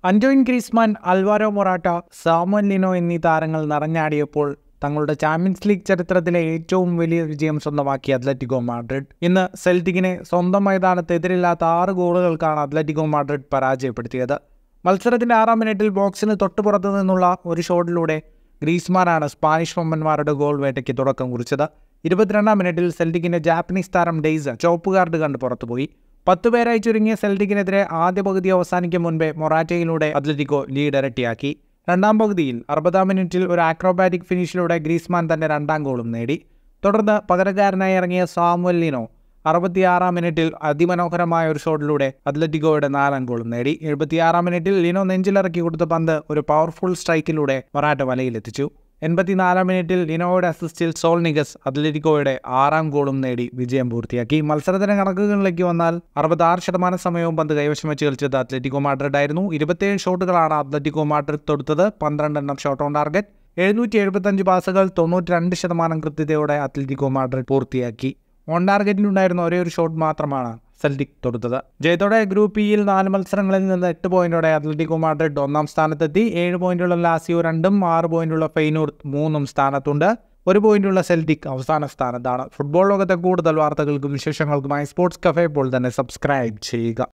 Antoine Griezmann Alvaro Morata Samuel Lino എന്നീ താരങ്ങൾ നിറഞ്ഞാടിയപ്പോൾ തങ്ങളുടെ ചാമ്പ്യൻസ് ലീഗ് ചരിത്രത്തിലെ ഏറ്റവും വലിയ വിജയം സ്വന്തമാക്കി അത്ലറ്റിക്കോ മാഡ്രിഡ് ഇന്ന് സെൽറ്റിക്കിനെ സ്വന്തം മൈതാനത്ത് എതിരില്ലാത്ത ആറ് ഗോളുകൾക്കാണ് അത്ലറ്റിക്കോ മാഡ്രിഡ് പരാജയപ്പെടുത്തിയത് മത്സരത്തിന്റെ ആറാം മിനിറ്റിൽ ബോക്സിന് തൊട്ടുപുറത്തു നിന്നുള്ള ഒരു ഷോട്ടിലൂടെ ഗ്രീസ്മാനാണ് സ്പാനിഷ് വമ്പന്മാരുടെ ഗോൾ വേട്ടയ്ക്ക് തുടക്കം കുറിച്ചത് ഇരുപത്തിരണ്ടാം മിനിറ്റിൽ സെൽറ്റിക്കിന്റെ ജാപ്പനീസ് താരം ഡെയ്സ് ചുവപ്പ് കാർഡ് കണ്ട് പുറത്തുപോയി പത്ത് പേരായി ചുരുങ്ങിയ സെൽറ്റിക്കിനെതിരെ ആദ്യ പകുതി അവസാനിക്കും മുൻപേ മൊറാറ്റയിലൂടെ അത്ലറ്റിക്കോ ലീഡ് ഇരട്ടിയാക്കി രണ്ടാം പകുതിയിൽ അറുപതാം മിനിറ്റിൽ ഒരു ആക്രോബാറ്റിക് ഫിനിഷിലൂടെ ഗ്രീസ്മാൻ തന്റെ രണ്ടാം ഗോളും നേടി തുടർന്ന് പകരക്കാരനായി ഇറങ്ങിയ സാമുവലിനോ അറുപത്തിയാറാം മിനിറ്റിൽ അതിമനോഹരമായ ഒരു ഷോട്ടിലൂടെ അത്ലറ്റിക്കോയുടെ നാലാം ഗോളും നേടി എഴുപത്തിയാറാം മിനിറ്റിൽ ലിനോ നെഞ്ചിലിറക്കി കൊടുത്ത പന്ത് ഒരു പവർഫുൾ സ്ട്രൈക്കിലൂടെ മൊറാറ്റ വലയിലെത്തിച്ചു എൺപത്തിനാലാം മിനിറ്റിൽ ലിനോയുടെ അസിസ്റ്റിൽ സോൾനിഗസ് അത്ലറ്റിക്കോയുടെ ആറാം ഗോളും നേടി വിജയം പൂർത്തിയാക്കി മത്സരത്തിന്റെ കണക്കുകളിലേക്ക് വന്നാൽ അറുപത്താറ് ശതമാനം സമയവും പന്ത് കൈവശം വെച്ച് കളിച്ചത് അത്ലറ്റിക്കോ മാഡ്രിഡ് ആയിരുന്നു ഇരുപത്തിയേഴ് ഷോട്ടുകളാണ് അത്ലറ്റിക്കോ മാഡ്രിഡ് തൊടുത്തത് പന്ത്രണ്ടെണ്ണം ഷോട്ട് ഓൺ ടാർഗറ്റ് എഴുന്നൂറ്റി എഴുപത്തഞ്ച് പാസുകൾ തൊണ്ണൂറ്റി രണ്ട് ശതമാനം കൃത്യതയോടെ അത്ലറ്റിക്കോ മാഡ്രിഡ് പൂർത്തിയാക്കി ഓൺ ടാർഗറ്റിലുണ്ടായിരുന്ന ഒരേ ഒരു ഷോട്ട് മാത്രമാണ് സെൽറ്റിക് തൊടുത്തത് ജയത്തോടെ ഗ്രൂപ്പ് ഇയിൽ നാല് മത്സരങ്ങളിൽ നിന്ന് എട്ട് പോയിന്റോടെ അത്ലറ്റിക്കോ മാഡ്രിഡ് ഒന്നാം സ്ഥാനത്തെത്തി ഏഴ് പോയിന്റുള്ള ലാസിയോ രണ്ടും ആറ് പോയിന്റുള്ള ഫെയ്നൂർ മൂന്നും സ്ഥാനത്തുണ്ട് ഒരു പോയിന്റുള്ള സെൽറ്റിക് അവസാന സ്ഥാനത്താണ് ഫുട്ബോൾ ലോകത്തെ കൂടുതൽ വാർത്തകൾക്കും വിശേഷങ്ങൾക്കുമായി സ്പോർട്സ് കഫേ ഇപ്പോൾ തന്നെ സബ്സ്ക്രൈബ് ചെയ്യുക